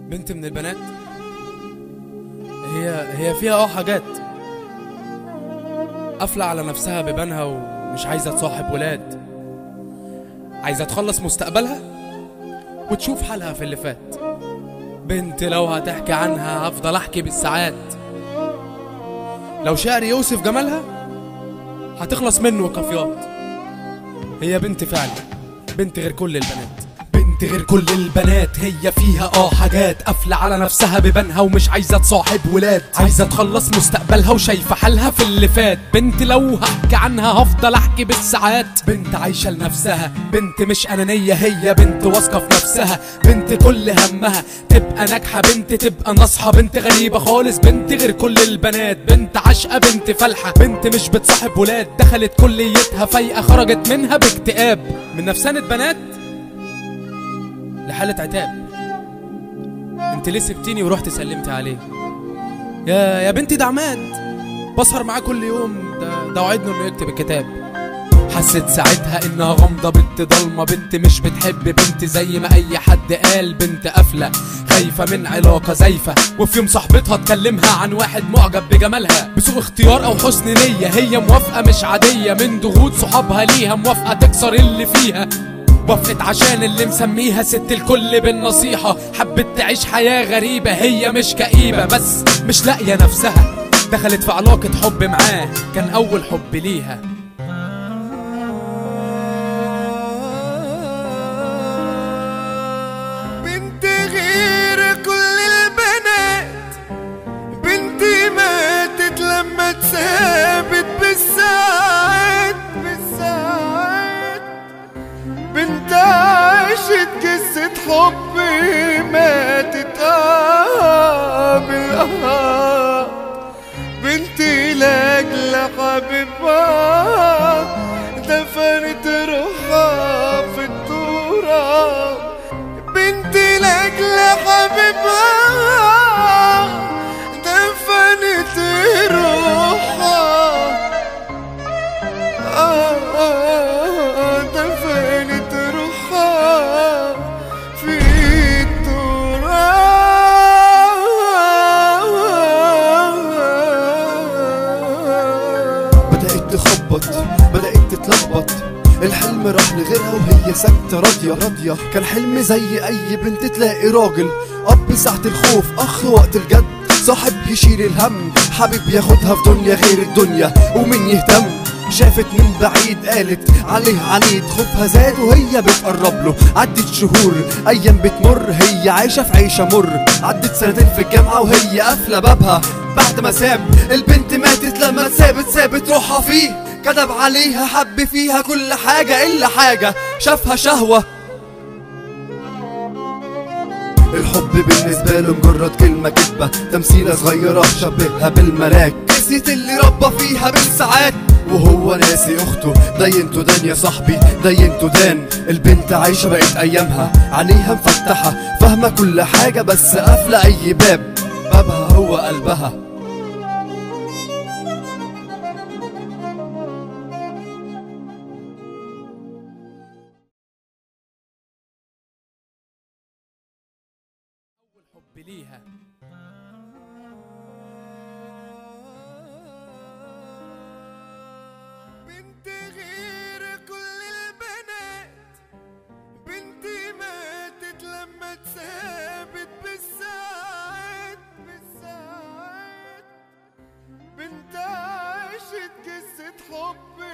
بنت من البنات هي هي فيها اه حاجات قافلة على نفسها ببانها ومش عايزة تصاحب ولاد عايزة تخلص مستقبلها وتشوف حالها في اللي فات بنت لو هتحكي عنها هفضل احكي بالساعات لو شعر يوصف جمالها هتخلص منه كافيات هي بنت فعلا بنت غير كل البنات بنت غير كل البنات هي فيها اه حاجات قافلة على نفسها ببانها ومش عايزة تصاحب ولاد عايزة تخلص مستقبلها وشايفة حالها في اللي فات بنت لو هحكي عنها هفضل احكي بالساعات بنت عايشة لنفسها بنت مش انانية هي بنت واثقة في نفسها بنت كل همها تبقى ناجحة بنت تبقى ناصحة بنت غريبة خالص بنت غير كل البنات بنت عاشقة بنت فالحة بنت مش بتصاحب ولاد دخلت كليتها فايقة خرجت منها باكتئاب من نفسانة بنات لحالة عتاب انت ليه سبتيني ورحت سلمت عليه يا يا بنتي ده عماد بسهر معاه كل يوم ده ده وعدني انه يكتب الكتاب حسيت ساعتها انها غامضة بنت ضلمة بنت مش بتحب بنت زي ما اي حد قال بنت قافلة خايفة من علاقة زايفة وفي يوم صاحبتها تكلمها عن واحد معجب بجمالها بسوء اختيار او حسن نية هي موافقة مش عادية من ضغوط صحابها ليها موافقة تكسر اللي فيها وافقت عشان اللي مسميها ست الكل بالنصيحة حبت تعيش حياة غريبة هي مش كئيبة بس مش لاقية نفسها دخلت في علاقة حب معاه كان أول حب ليها بنت غير كل البنات بنتي ماتت لما اتسابت بالساعات بالساعات بنت عاشت قصة حب ماتت آه بالآه بنتي لاجل حبيبها دفنت روحها في التراب بنتي لاجل حبيبها دفنت روحها آه آه دفنت روحها في التراب بدأت تخبط بدأت تتلخبط الحلم راح لغيرها وهي ساكتة راضية راضية كان حلم زي أي بنت تلاقي راجل أب ساعة الخوف أخ وقت الجد صاحب يشيل الهم حبيب ياخدها في دنيا غير الدنيا ومين يهتم شافت من بعيد قالت عليه عنيد خوفها زاد وهي بتقرب له عدت شهور ايام بتمر هي عايشه في عيشه مر عدت سنتين في الجامعه وهي قافله بابها بعد ما ساب البنت ماتت لما اتسابت سابت روحها فيه كتب عليها حب فيها كل حاجه الا حاجه شافها شهوه الحب بالنسبة له مجرد كلمة كدبة تمثيلة صغيرة شبهها بالملاك نسيت اللي ربى فيها بالساعات وهو ناسي اخته دينته دان يا صاحبي دينته دان البنت عايشة بقت ايامها عينيها مفتحة فاهمة كل حاجة بس قافلة اي باب بابها هو قلبها حب ليها بنت غير كل البنات بنتي ماتت لما اتسابت بالساعات بالساعات بنت عاشت قصة حب